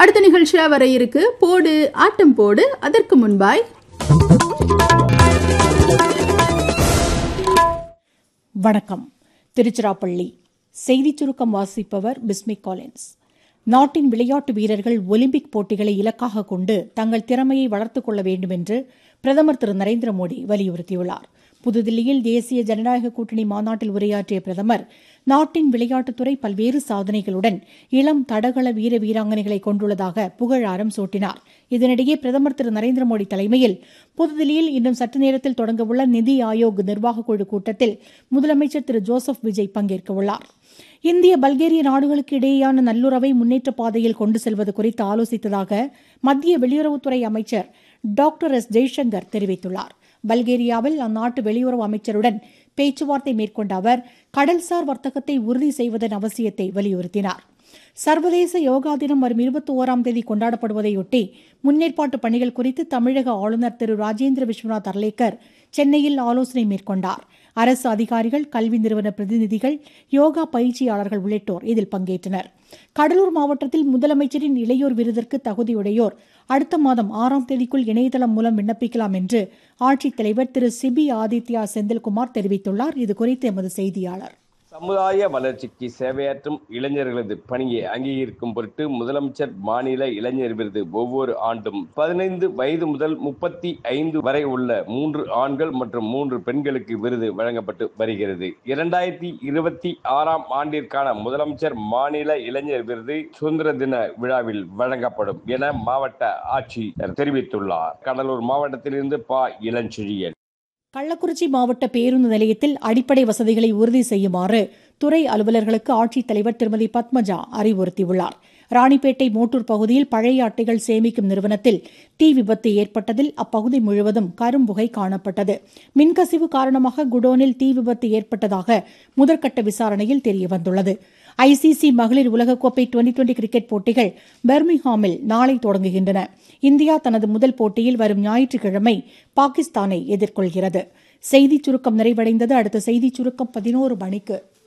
அடுத்த நிகழ்ச்சியா வர இருக்கு போடு ஆட்டம் போடு அதற்கு முன்பாய் வணக்கம் திருச்சிராப்பள்ளி செய்திச் சுருக்கம் வாசிப்பவர் பிஸ்மிக் காலின்ஸ் நாட்டின் விளையாட்டு வீரர்கள் ஒலிம்பிக் போட்டிகளை இலக்காக கொண்டு தங்கள் திறமையை வளர்த்துக் கொள்ள வேண்டும் என்று பிரதமர் திரு நரேந்திர மோடி வலியுறுத்தியுள்ளார் புதுதில்லியில் தேசிய ஜனநாயக கூட்டணி மாநாட்டில் உரையாற்றிய பிரதமர் நாட்டின் விளையாட்டுத்துறை பல்வேறு சாதனைகளுடன் இளம் தடகள வீர வீராங்கனைகளை கொண்டுள்ளதாக புகழாரம் சூட்டினார் இதனிடையே பிரதமர் திரு நரேந்திர மோடி தலைமையில் புதுதில்லியில் இன்னும் சற்று நேரத்தில் தொடங்கவுள்ள நிதி ஆயோக் நிர்வாகக் குழு கூட்டத்தில் முதலமைச்சர் திரு ஜோசப் விஜய் பங்கேற்கவுள்ளார் இந்திய பல்கேரிய நாடுகளுக்கு இடையேயான நல்லுறவை முன்னேற்ற பாதையில் கொண்டு செல்வது குறித்து ஆலோசித்ததாக மத்திய வெளியுறவுத்துறை அமைச்சர் டாக்டர் எஸ் ஜெய்சங்கர் தெரிவித்துள்ளார் பல்கேரியாவில் அந்நாட்டு வெளியுறவு அமைச்சருடன் பேச்சுவார்த்தை மேற்கொண்ட அவர் கடல்சார் வர்த்தகத்தை உறுதி செய்வதன் அவசியத்தை வலியுறுத்தினார் சர்வதேச யோகா தினம் வரும் இருபத்தி ஓராம் தேதி கொண்டாடப்படுவதையொட்டி முன்னேற்பாட்டு பணிகள் குறித்து தமிழக ஆளுநர் திரு ராஜேந்திர விஸ்வநாத் அர்லேக்கர் சென்னையில் ஆலோசனை மேற்கொண்டார் அரசு அதிகாரிகள் கல்வி நிறுவன பிரதிநிதிகள் யோகா பயிற்சியாளர்கள் உள்ளிட்டோர் இதில் பங்கேற்றனர் கடலூர் மாவட்டத்தில் முதலமைச்சரின் இளையோர் விருதிற்கு தகுதியுடையோர் அடுத்த மாதம் ஆறாம் தேதிக்குள் இணையதளம் மூலம் விண்ணப்பிக்கலாம் என்று ஆட்சித்தலைவர் திரு சிபி ஆதித்யா செந்தில்குமார் தெரிவித்துள்ளார் இதுகுறித்து எமது செய்தியாளர் சமுதாய வளர்ச்சிக்கு சேவையாற்றும் இளைஞர்களது பணியை அங்கீகரிக்கும் பொருட்டு முதலமைச்சர் மாநில இளைஞர் விருது ஒவ்வொரு ஆண்டும் பதினைந்து வயது முதல் முப்பத்தி ஐந்து வரை உள்ள மூன்று ஆண்கள் மற்றும் மூன்று பெண்களுக்கு விருது வழங்கப்பட்டு வருகிறது இரண்டாயிரத்தி இருபத்தி ஆறாம் ஆண்டிற்கான முதலமைச்சர் மாநில இளைஞர் விருது சுதந்திர தின விழாவில் வழங்கப்படும் என மாவட்ட ஆட்சியர் தெரிவித்துள்ளார் கடலூர் மாவட்டத்திலிருந்து பா இளஞ்செழியன் கள்ளக்குறிச்சி மாவட்ட பேருந்து நிலையத்தில் அடிப்படை வசதிகளை உறுதி செய்யுமாறு துறை அலுவலர்களுக்கு ஆட்சித்தலைவர் திருமதி பத்மஜா அறிவுறுத்தியுள்ளார் ராணிப்பேட்டை மோட்டூர் பகுதியில் பழைய அட்டைகள் சேமிக்கும் நிறுவனத்தில் தீ விபத்து ஏற்பட்டதில் அப்பகுதி முழுவதும் கரும்புகை காணப்பட்டது மின்கசிவு காரணமாக குடோனில் தீ விபத்து ஏற்பட்டதாக முதற்கட்ட விசாரணையில் தெரியவந்துள்ளது ஐசிசி மகளிர் உலகக்கோப்பை டுவெண்டி டுவெண்டி கிரிக்கெட் போட்டிகள் பெர்மிங்ஹாமில் நாளை தொடங்குகின்றன இந்தியா தனது முதல் போட்டியில் வரும் ஞாயிற்றுக்கிழமை பாகிஸ்தானை எதிர்கொள்கிறது செய்திச் சுருக்கம் நிறைவடைந்தது அடுத்த செய்திச் சுருக்கம் பதினோரு மணிக்கு